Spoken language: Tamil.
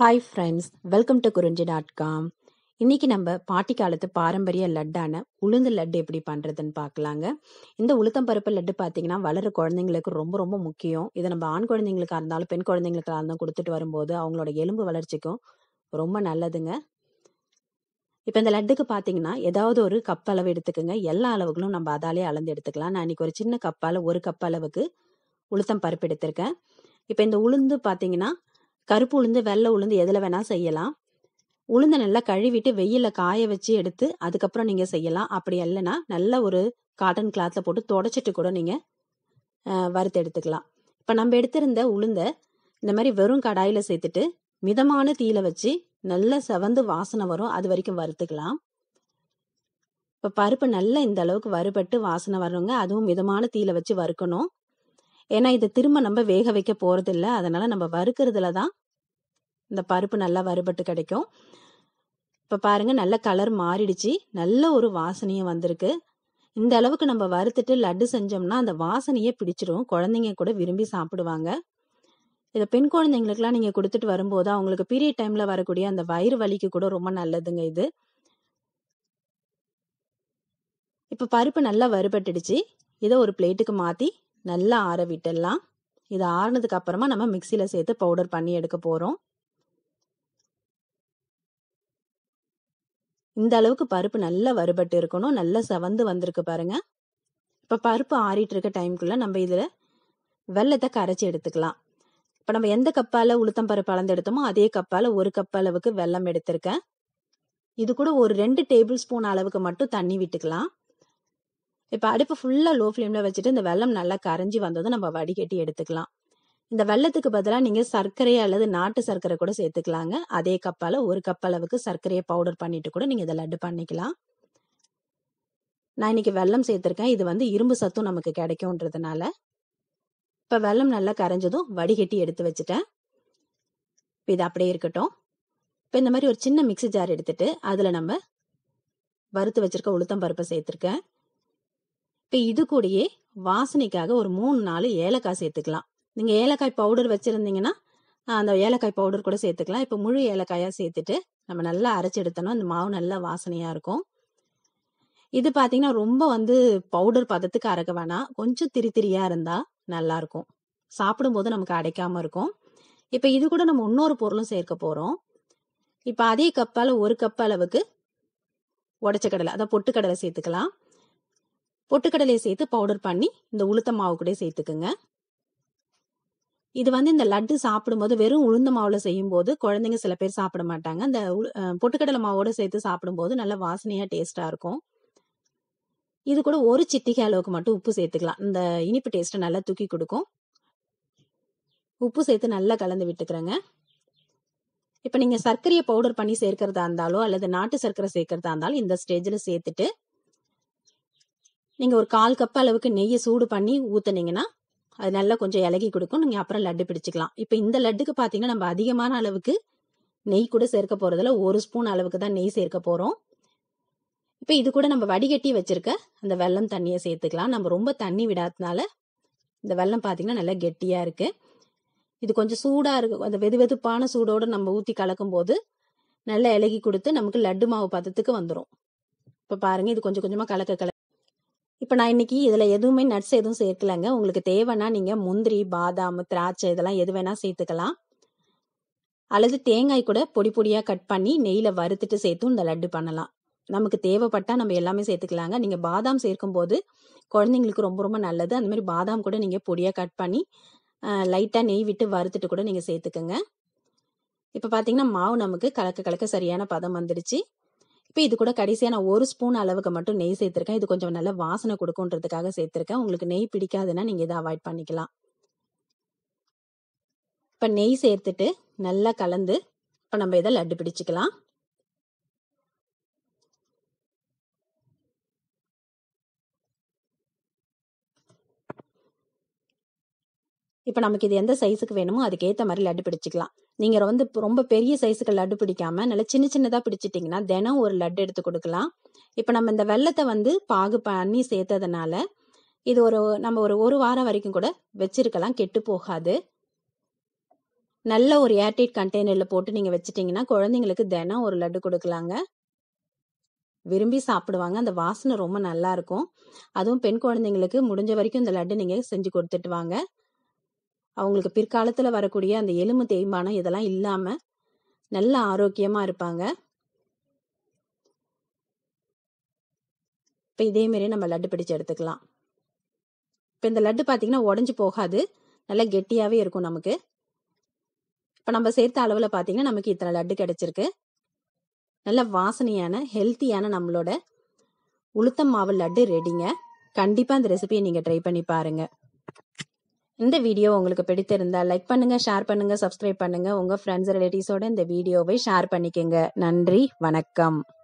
hi friends welcome to Kurinji dot com இன்னைக்கு நம்ம பாட்டி காலத்து பாரம்பரிய லட்டான உளுந்து லட்டு எப்படி பண்றதுன்னு பார்க்கலாங்க இந்த உளுத்தம் பருப்பு லட்டு பார்த்தீங்கன்னா வளர குழந்தைங்களுக்கு ரொம்ப ரொம்ப முக்கியம் இதை நம்ம ஆண் குழந்தைங்களுக்கா இருந்தாலும் பெண் குழந்தைங்களுக்கா இருந்தாலும் கொடுத்துட்டு வரும்போது அவங்களோட எலும்பு வளர்ச்சிக்கும் ரொம்ப நல்லதுங்க இப்போ இந்த லட்டுக்கு பார்த்தீங்கன்னா ஏதாவது ஒரு கப் அளவு எடுத்துக்கோங்க எல்லா அளவுகளும் நம்ம அதாலே அளந்து எடுத்துக்கலாம் நான் இன்னைக்கு ஒரு சின்ன கப்பால் ஒரு கப் அளவுக்கு உளுத்தம் பருப்பு எடுத்திருக்கேன் இப்போ இந்த உளுந்து பார்த்தீங்கன்னா கருப்பு உளுந்து வெள்ளை உளுந்து எதில் வேணால் செய்யலாம் உளுந்தை நல்லா கழுவிட்டு வெயிலில் காய வச்சு எடுத்து அதுக்கப்புறம் நீங்கள் செய்யலாம் அப்படி இல்லைன்னா நல்ல ஒரு காட்டன் கிளாத்தில் போட்டு தொடச்சிட்டு கூட நீங்கள் வறுத்து எடுத்துக்கலாம் இப்போ நம்ம எடுத்திருந்த உளுந்தை இந்த மாதிரி வெறும் கடாயில் சேர்த்துட்டு மிதமான தீயில வச்சு நல்லா செவந்து வாசனை வரும் அது வரைக்கும் வறுத்துக்கலாம் இப்போ பருப்பு நல்லா இந்த அளவுக்கு வறுபட்டு வாசனை வரணுங்க அதுவும் மிதமான தீயில வச்சு வறுக்கணும் ஏன்னா இதை திரும்ப நம்ம வேக வைக்க போறதில்ல அதனால நம்ம வறுக்கிறதுல தான் இந்த பருப்பு நல்லா வறுபட்டு கிடைக்கும் இப்போ பாருங்க நல்ல கலர் மாறிடுச்சு நல்ல ஒரு வாசனையும் வந்திருக்கு இந்த அளவுக்கு நம்ம வறுத்துட்டு லட்டு செஞ்சோம்னா அந்த வாசனையே பிடிச்சிரும் குழந்தைங்க கூட விரும்பி சாப்பிடுவாங்க இதை பெண் குழந்தைங்களுக்குலாம் நீங்கள் கொடுத்துட்டு வரும்போது அவங்களுக்கு பீரியட் டைமில் வரக்கூடிய அந்த வயிறு வலிக்கு கூட ரொம்ப நல்லதுங்க இது இப்போ பருப்பு நல்லா வறுபட்டுடுச்சு இதை ஒரு பிளேட்டுக்கு மாற்றி நல்லா ஆற விட்டுடலாம் இது ஆறுனதுக்கு அப்புறமா நம்ம மிக்சியில் சேர்த்து பவுடர் பண்ணி எடுக்க போகிறோம் இந்த அளவுக்கு பருப்பு நல்லா வறுபட்டு இருக்கணும் நல்லா செவந்து வந்திருக்கு பாருங்க இப்போ பருப்பு ஆறிட்டு இருக்க டைம்குள்ள நம்ம இதில் வெள்ளத்தை கரைச்சி எடுத்துக்கலாம் இப்போ நம்ம எந்த கப்பால் உளுத்தம் பருப்பு அளந்து எடுத்தோமோ அதே கப்பால் ஒரு கப் அளவுக்கு வெல்லம் எடுத்திருக்கேன் இது கூட ஒரு ரெண்டு டேபிள் ஸ்பூன் அளவுக்கு மட்டும் தண்ணி விட்டுக்கலாம் இப்போ அடுப்பு ஃபுல்லாக லோ ஃப்ளேமில் வச்சுட்டு இந்த வெல்லம் நல்லா கரைஞ்சி வந்ததும் நம்ம வடிகட்டி எடுத்துக்கலாம் இந்த வெள்ளத்துக்கு பதிலாக நீங்கள் சர்க்கரை அல்லது நாட்டு சர்க்கரை கூட சேர்த்துக்கலாங்க அதே கப்பால் ஒரு கப் அளவுக்கு சர்க்கரையை பவுடர் பண்ணிட்டு கூட நீங்கள் இதை லட்டு பண்ணிக்கலாம் நான் இன்னைக்கு வெல்லம் சேர்த்துருக்கேன் இது வந்து இரும்பு சத்தும் நமக்கு கிடைக்கும்ன்றதுனால இப்போ வெல்லம் நல்லா கரைஞ்சதும் வடிகட்டி எடுத்து வச்சுட்டேன் இப்போ இது அப்படியே இருக்கட்டும் இப்போ இந்த மாதிரி ஒரு சின்ன மிக்சி ஜார் எடுத்துட்டு அதில் நம்ம வறுத்து வச்சிருக்க உளுத்தம் பருப்பை சேர்த்துருக்கேன் இப்போ இது கூடயே வாசனைக்காக ஒரு மூணு நாலு ஏலக்காய் சேர்த்துக்கலாம் நீங்கள் ஏலக்காய் பவுடர் வச்சுருந்தீங்கன்னா அந்த ஏலக்காய் பவுடர் கூட சேர்த்துக்கலாம் இப்போ முழு ஏலக்காயாக சேர்த்துட்டு நம்ம நல்லா அரைச்சி எடுத்தோம்னா அந்த மாவு நல்லா வாசனையாக இருக்கும் இது பார்த்தீங்கன்னா ரொம்ப வந்து பவுடர் பதத்துக்கு அரைக்க வேணாம் கொஞ்சம் திரி திரியாக இருந்தால் நல்லா இருக்கும் சாப்பிடும்போது நமக்கு அடைக்காம இருக்கும் இப்போ இது கூட நம்ம இன்னொரு பொருளும் சேர்க்க போகிறோம் இப்போ அதே கப்பால் ஒரு கப் அளவுக்கு உடச்ச கடலை அதான் பொட்டுக்கடலை சேர்த்துக்கலாம் பொட்டுக்கடலையை சேர்த்து பவுடர் பண்ணி இந்த உளுத்த மாவு கூட சேர்த்துக்குங்க இது வந்து இந்த லட்டு சாப்பிடும்போது வெறும் உளுந்த மாவுல செய்யும் போது குழந்தைங்க சில பேர் சாப்பிட மாட்டாங்க அந்த பொட்டுக்கடலை மாவோட சேர்த்து சாப்பிடும்போது நல்ல வாசனையா டேஸ்டா இருக்கும் இது கூட ஒரு சிட்டிகை அளவுக்கு மட்டும் உப்பு சேர்த்துக்கலாம் இந்த இனிப்பு டேஸ்ட்டை நல்லா தூக்கி கொடுக்கும் உப்பு சேர்த்து நல்லா கலந்து விட்டுக்கிறேங்க இப்போ நீங்கள் சர்க்கரையை பவுடர் பண்ணி சேர்க்கறதா இருந்தாலோ அல்லது நாட்டு சர்க்கரை சேர்க்கறதா இருந்தாலும் இந்த ஸ்டேஜில் சேர்த்துட்டு நீங்கள் ஒரு கால் கப் அளவுக்கு நெய்யை சூடு பண்ணி ஊற்றுனீங்கன்னா அது நல்லா கொஞ்சம் இலகி கொடுக்கும் நீங்கள் அப்புறம் லட்டு பிடிச்சிக்கலாம் இப்போ இந்த லட்டுக்கு பார்த்தீங்கன்னா நம்ம அதிகமான அளவுக்கு நெய் கூட சேர்க்க போகிறதுல ஒரு ஸ்பூன் அளவுக்கு தான் நெய் சேர்க்க போகிறோம் இப்போ இது கூட நம்ம வடிகட்டி வச்சிருக்க அந்த வெள்ளம் தண்ணியை சேர்த்துக்கலாம் நம்ம ரொம்ப தண்ணி விடாதனால இந்த வெள்ளம் பார்த்தீங்கன்னா நல்லா கெட்டியாக இருக்குது இது கொஞ்சம் சூடாக இருக்கு அந்த வெது வெதுப்பான சூடோடு நம்ம ஊற்றி கலக்கும் போது நல்லா இலகி கொடுத்து நமக்கு லட்டு மாவு பதத்துக்கு வந்துடும் இப்போ பாருங்கள் இது கொஞ்சம் கொஞ்சமாக கலக்க கல இப்போ நான் இன்னைக்கு இதில் எதுவுமே நட்ஸ் எதுவும் சேர்க்கலங்க உங்களுக்கு தேவைன்னா நீங்கள் முந்திரி பாதாம் திராட்சை இதெல்லாம் எது வேணால் சேர்த்துக்கலாம் அல்லது தேங்காய் கூட பொடி பொடியாக கட் பண்ணி நெய்யில் வறுத்துட்டு சேர்த்தும் இந்த லட்டு பண்ணலாம் நமக்கு தேவைப்பட்டால் நம்ம எல்லாமே சேர்த்துக்கலாங்க நீங்கள் பாதாம் சேர்க்கும் போது குழந்தைங்களுக்கு ரொம்ப ரொம்ப நல்லது அந்த மாதிரி பாதாம் கூட நீங்கள் பொடியாக கட் பண்ணி லைட்டாக நெய் விட்டு வறுத்துட்டு கூட நீங்கள் சேர்த்துக்கோங்க இப்போ பார்த்தீங்கன்னா மாவு நமக்கு கலக்க கலக்க சரியான பதம் வந்துடுச்சு இப்போ இது கூட கடைசியாக நான் ஒரு ஸ்பூன் அளவுக்கு மட்டும் நெய் சேர்த்துருக்கேன் இது கொஞ்சம் நல்ல வாசனை கொடுக்குன்றதுக்காக சேர்த்துருக்கேன் உங்களுக்கு நெய் பிடிக்காதுன்னா நீங்கள் இதை அவாய்ட் பண்ணிக்கலாம் இப்போ நெய் சேர்த்துட்டு நல்லா கலந்து இப்போ நம்ம இதை லட்டு பிடிச்சிக்கலாம் இப்போ நமக்கு இது எந்த சைஸுக்கு வேணுமோ அதுக்கேற்ற மாதிரி லட்டு பிடிச்சிக்கலாம் நீங்கள் வந்து ரொம்ப பெரிய சைஸுக்கு லட்டு பிடிக்காம நல்லா சின்ன சின்னதாக பிடிச்சிட்டிங்கன்னா தினம் ஒரு லட்டு எடுத்து கொடுக்கலாம் இப்போ நம்ம இந்த வெள்ளத்தை வந்து பாகு பண்ணி சேர்த்ததுனால இது ஒரு நம்ம ஒரு ஒரு வாரம் வரைக்கும் கூட வச்சிருக்கலாம் கெட்டு போகாது நல்ல ஒரு ஏர்டைட் கண்டெய்னர்ல போட்டு நீங்க வச்சுட்டீங்கன்னா குழந்தைங்களுக்கு தினம் ஒரு லட்டு கொடுக்கலாங்க விரும்பி சாப்பிடுவாங்க அந்த வாசனை ரொம்ப நல்லா இருக்கும் அதுவும் பெண் குழந்தைங்களுக்கு முடிஞ்ச வரைக்கும் இந்த லட்டு நீங்க செஞ்சு கொடுத்துட்டு வாங்க அவங்களுக்கு பிற்காலத்துல வரக்கூடிய அந்த எலும்பு தேய்மானம் இதெல்லாம் இல்லாம நல்ல ஆரோக்கியமா இருப்பாங்க இப்ப இதே மாதிரி நம்ம லட்டு பிடிச்சு எடுத்துக்கலாம் இப்ப இந்த லட்டு பாத்தீங்கன்னா உடஞ்சு போகாது நல்லா கெட்டியாவே இருக்கும் நமக்கு இப்ப நம்ம சேர்த்த அளவுல பாத்தீங்கன்னா நமக்கு இத்தனை லட்டு கிடைச்சிருக்கு நல்ல வாசனையான ஹெல்த்தியான நம்மளோட உளுத்தம் மாவு லட்டு ரெடிங்க கண்டிப்பா இந்த ரெசிபியை நீங்க ட்ரை பண்ணி பாருங்க இந்த வீடியோ உங்களுக்கு பிடித்திருந்தா லைக் பண்ணுங்க ஷேர் பண்ணுங்க சப்ஸ்கிரைப் பண்ணுங்க உங்க ஃப்ரெண்ட்ஸ் ரிலேட்டிவ்ஸோட இந்த வீடியோவை ஷேர் பண்ணிக்கோங்க நன்றி வணக்கம்